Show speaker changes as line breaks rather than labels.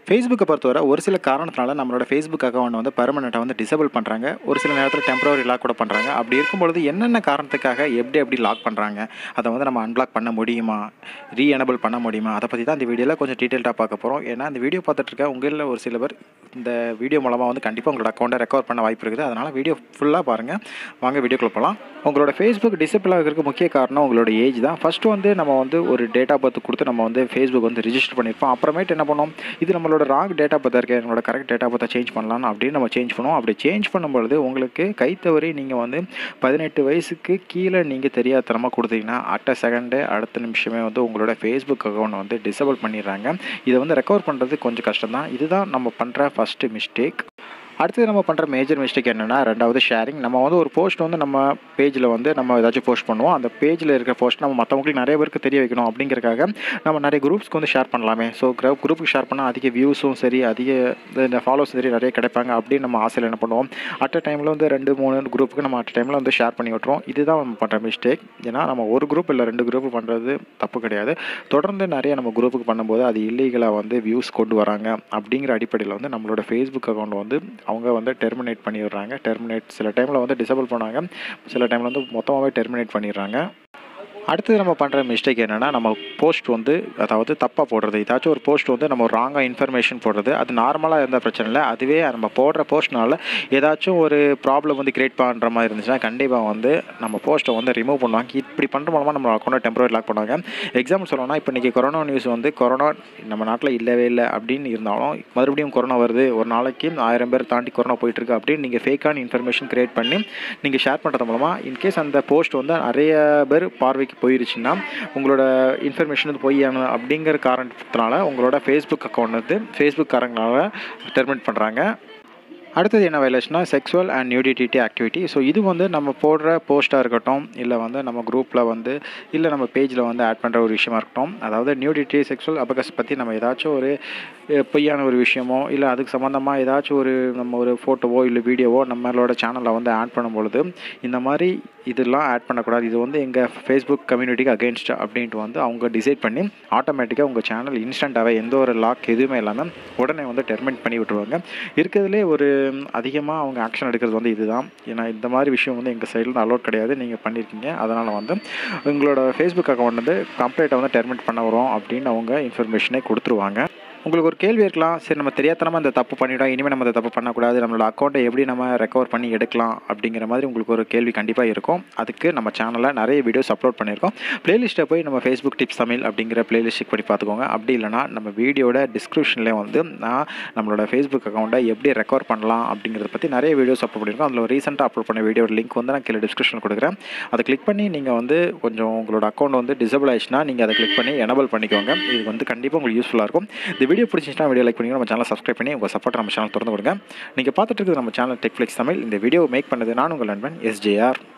ஃபேஸ்புக்கை பொறுத்தவரை ஒரு சில காரணத்தினால நம்மளோட ஃபேஸ்புக் அக்கௌண்ட் வந்து பர்மனெண்ட்டாக வந்து டிசேபிள் பண்ணுறாங்க ஒரு சில நேரத்தில் டெம்பரரி லாக் கூட பண்ணுறாங்க அப்படி இருக்கும்பொழுது என்னென்ன காரணத்துக்காக எப்படி எப்படி லாக் பண்ணுறாங்க அதை வந்து நம்ம அன்லாக் பண்ண முடியுமா ரீ எனபிள் பண்ண முடியுமா அதை பற்றி தான் இந்த வீடியோவில் கொஞ்சம் டீட்டெயில்டாக பார்க்க போகிறோம் ஏன்னா இந்த வீடியோ பார்த்துட்டு இருக்க உங்களில் ஒரு சில பேர் இந்த வீடியோ மூலமாக வந்து கண்டிப்பாக உங்களோட அக்கௌண்ட்டை ரெக்கவர் பண்ண வாய்ப்பு இருக்குது அதனால் வீடியோ ஃபுல்லாக பாருங்கள் வாங்க வீடியோக்குள்ள போகலாம் உங்களோட ஃபேஸ்புக் டிசேபிள் ஆகிறதுக்கு முக்கிய காரணம் உங்களோட ஏஜ் தான் ஃபஸ்ட்டு வந்து நம்ம வந்து ஒரு டேட் ஆஃப் பர்த் கொடுத்து நம்ம வந்து ஃபேஸ்புக் வந்து ரிஜிஸ்டர் பண்ணியிருப்போம் அப்புறமேட்டு என்ன பண்ணோம் இது நம்மளோட ராங் டேட் ஆஃப் பர்த் இருக்குது என்னோட கரெக்ட் டேட் ஆஃப் பர்த்தை சேஞ்ச் பண்ணலாம் அப்படின்னு நம்ம சேஞ்ச் பண்ணுவோம் அப்படி சேஞ்ச் பண்ணும்பொழுது உங்களுக்கு கை தவறி நீங்கள் வந்து பதினெட்டு வயசுக்கு கீழே நீங்கள் தெரியாதனமாக கொடுத்தீங்கன்னா அட்ட செகண்டே அடுத்த நிமிஷமே வந்து உங்களோட ஃபேஸ்புக் அக்கௌண்ட் வந்து டிசேபிள் பண்ணிடுறாங்க இதை வந்து ரெக்கவர் பண்ணுறது கொஞ்சம் கஷ்டம் தான் இதுதான் நம்ம பண்ணுற ஃபஸ்ட்டு மிஸ்டேக் அடுத்தது நம்ம பண்ணுற மேஜர் மிஸ்டேக் என்னென்னா ரெண்டாவது ஷேரிங் நம்ம வந்து ஒரு போஸ்ட் வந்து நம்ம பேஜில் வந்து நம்ம ஏதாச்சும் போஸ்ட் பண்ணுவோம் அந்த பேஜில் இருக்கிற போஸ்ட் நம்ம மற்றவங்களுக்கு நிறைய பேருக்கு தெரிய வைக்கணும் அப்படிங்கிறக்காக நம்ம நிறைய குரூப்ஸ்க்கு வந்து ஷேர் பண்ணலாமே ஸோ குரூப்புக்கு ஷேர் பண்ணால் அதிக வியூஸும் சரி அதிக இந்த ஃபாலோஸ் சரி நிறைய கிடைப்பாங்க அப்படின்னு நம்ம ஆசையில் என்ன பண்ணுவோம் அட் அ டைமில் வந்து ரெண்டு மூணு குரூப்புக்கு நம்ம அட் டைமில் வந்து ஷேர் பண்ணி விட்ருவோம் இதுதான் நம்ம பண்ணுற மிஸ்டேக் ஏன்னா நம்ம ஒரு குரூப் இல்லை ரெண்டு குரூப் பண்ணுறது தப்பு கிடையாது தொடர்ந்து நிறைய நம்ம குரூப்புக்கு பண்ணும்போது அது இல்லீகலாக வந்து வியூஸ் கொண்டு வராங்க அப்படிங்கிற அடிப்படையில் வந்து நம்மளோட ஃபேஸ்புக் அக்கௌண்ட் வந்து அவங்க வந்து டெர்மினேட் பண்ணிடுறாங்க டெர்மினேட் சில டைமில் வந்து டிசபிள் பண்ணாங்க சில டைமில் வந்து மொத்தமாகவே டெர்மினேட் பண்ணிடுறாங்க அடுத்தது நம்ம பண்ணுற மிஸ்டேக் என்னென்னா நம்ம போஸ்ட் வந்து அதாவது தப்பாக போடுறது ஏதாச்சும் ஒரு போஸ்ட் வந்து நம்ம ராங்காக இன்ஃபர்மேஷன் போடுறது அது நார்மலாக இருந்த பிரச்சனை இல்லை அதுவே நம்ம போடுற போஸ்ட்னால ஏதாச்சும் ஒரு ப்ராப்ளம் வந்து கிரியேட் பண்ணுற மாதிரி இருந்துச்சுன்னா கண்டிப்பாக வந்து நம்ம போஸ்ட்டை வந்து ரிமூவ் பண்ணுவாங்க இப்படி பண்ணுற மூலமாக நம்ம அக்கௌண்ட்டை டெம்பரரி லாக் பண்ணுவாங்க எக்ஸாம்பிள் சொல்லணும்னா இப்போ இன்றைக்கி கொரோனா நியூஸ் வந்து கொரோனா நம்ம நாட்டில் இல்லவே இல்லை அப்படின்னு இருந்தாலும் மறுபடியும் கொரோனா வருது ஒரு நாளைக்கு ஆயிரம் பேர் தாண்டி கொரோனா போயிட்டுருக்கு அப்படின்னு நீங்கள் ஃபேக்கான இன்ஃபர்மேஷன் கிரியேட் பண்ணி நீங்கள் ஷேர் பண்ணுறது மூலமாக இன்கேஸ் அந்த போஸ்ட் வந்து நிறைய பேர் பார்வைக்கு போயிருச்சுன்னா உங்களோட இன்ஃபர்மேஷன் வந்து பொய்யான அப்படிங்கிற காரணத்தினால உங்களோட ஃபேஸ்புக் அக்கௌண்ட் வந்து ஃபேஸ்புக் காரங்களால் டெர்மினேட் பண்ணுறாங்க அடுத்தது என்ன வயலேஷனா sexual and nudity activity so இது வந்து நம்ம போடுற போஸ்ட்டாக இருக்கட்டும் இல்லை வந்து நம்ம குரூப்பில் வந்து இல்லை நம்ம பேஜில் வந்து ஆட் பண்ணுற ஒரு விஷயமா இருக்கட்டும் அதாவது நியூடிட்டி செக்ஸுவல் அபகஸ் பற்றி நம்ம ஏதாச்சும் ஒரு பொய்யான ஒரு விஷயமோ இல்லை அதுக்கு சம்மந்தமாக ஏதாச்சும் ஒரு நம்ம ஒரு ஃபோட்டோவோ இல்லை வீடியோவோ நம்மளோட சேனலில் வந்து ஆட் பண்ணும்பொழுது இந்த மாதிரி இதெல்லாம் ஆட் பண்ணக்கூடாது இது வந்து எங்கள் ஃபேஸ்புக் கம்யூனிட்டிக்கு அகேன்ஸ்ட் அப்படின்ட்டு வந்து அவங்க டிசைட் பண்ணி ஆட்டோமேட்டிக்காக உங்கள் சேனல் இன்ஸ்டண்ட்டாகவே எந்த ஒரு லாக் எதுவுமே இல்லாமல் உடனே வந்து டெர்மினேட் பண்ணி விட்டுருவாங்க இருக்கிறதுலே ஒரு அதிகமாக அவங்க ஆக்ஷன் எடுக்கிறது வந்து இதுதான் ஏன்னா இந்த மாதிரி விஷயம் வந்து எங்கள் சைடில் அலோட் கிடையாது நீங்கள் பண்ணியிருக்கீங்க அதனால் வந்து உங்களோட ஃபேஸ்புக் அக்கௌண்ட் வந்து கம்ப்ளீட்டாக வந்து டெர்மினேட் பண்ண வரும் அப்படின்னு அவங்க இன்ஃபர்மேஷனே கொடுத்துருவாங்க உங்களுக்கு ஒரு கேள்வி இருக்கலாம் சரி நம்ம தெரியாதனமாக இந்த தப்பு பண்ணிட்டோம் இனிமேல் நம்ம இந்த தப்பு பண்ணக்கூடாது நம்மளோட அக்கௌண்ட்டை எப்படி நம்ம ரெக்கவர் பண்ணி எடுக்கலாம் அப்படிங்கிற மாதிரி உங்களுக்கு ஒரு கேள்வி கண்டிப்பாக இருக்கும் அதுக்கு நம்ம சேனலில் நிறைய வீடியோஸ் அப்லோட் பண்ணியிருக்கோம் ப்ளேலிஸ்ட்டை போய் நம்ம ஃபேஸ்புக் டிப்ஸ் தமிழ் அப்படிங்கிற ப்ளேலிஸ்ட் செக் பண்ணி பார்த்துக்கோங்க அப்படி இல்லைனா நம்ம வீடியோட டிஸ்கிரிப்ஷன்லேயே வந்து நான் நம்மளோட ஃபேஸ்புக் அக்கௌண்ட்டை எப்படி ரெக்கவர் பண்ணலாம் அப்படிங்கிறத பற்றி நிறைய வீடியோஸ் அப்லோட் பண்ணியிருக்கோம் அதில் ரீசெண்டாக அப்லோட் பண்ண வீடியோ லிங்க் வந்து நான் கீழே டிஸ்கிரிப்ஷன் கொடுக்குறேன் அதை கிளிக் பண்ணி நீங்கள் வந்து கொஞ்சம் உங்களோட அக்கௌண்ட் வந்து டிசபிள் ஆயிடுச்சுன்னா நீங்கள் அதை கிளிக் பண்ணி எனபிள் பண்ணிக்கோங்க இது வந்து கண்டிப்பாக உங்களுக்கு யூஸ்ஃபுல்லாக இருக்கும் இந்த வீடியோ பிடிச்சிச்சுன்னா வீடியோ லைக் பண்ணி நம்ம சேனல் சப்ஸ்கிரைப் பண்ணி உங்கள் சப்போர்ட் நம்ம சேனல் திறந்து கொடுங்க நீங்கள் பார்த்துட்டு இருக்குது நம்ம சேனல் டெக்ஃப்ளிக்ஸ் தமிழ் இந்த வீடியோ மேக் பண்ணது நான் உங்கள் நண்பன் எஸ்ஜேஆர்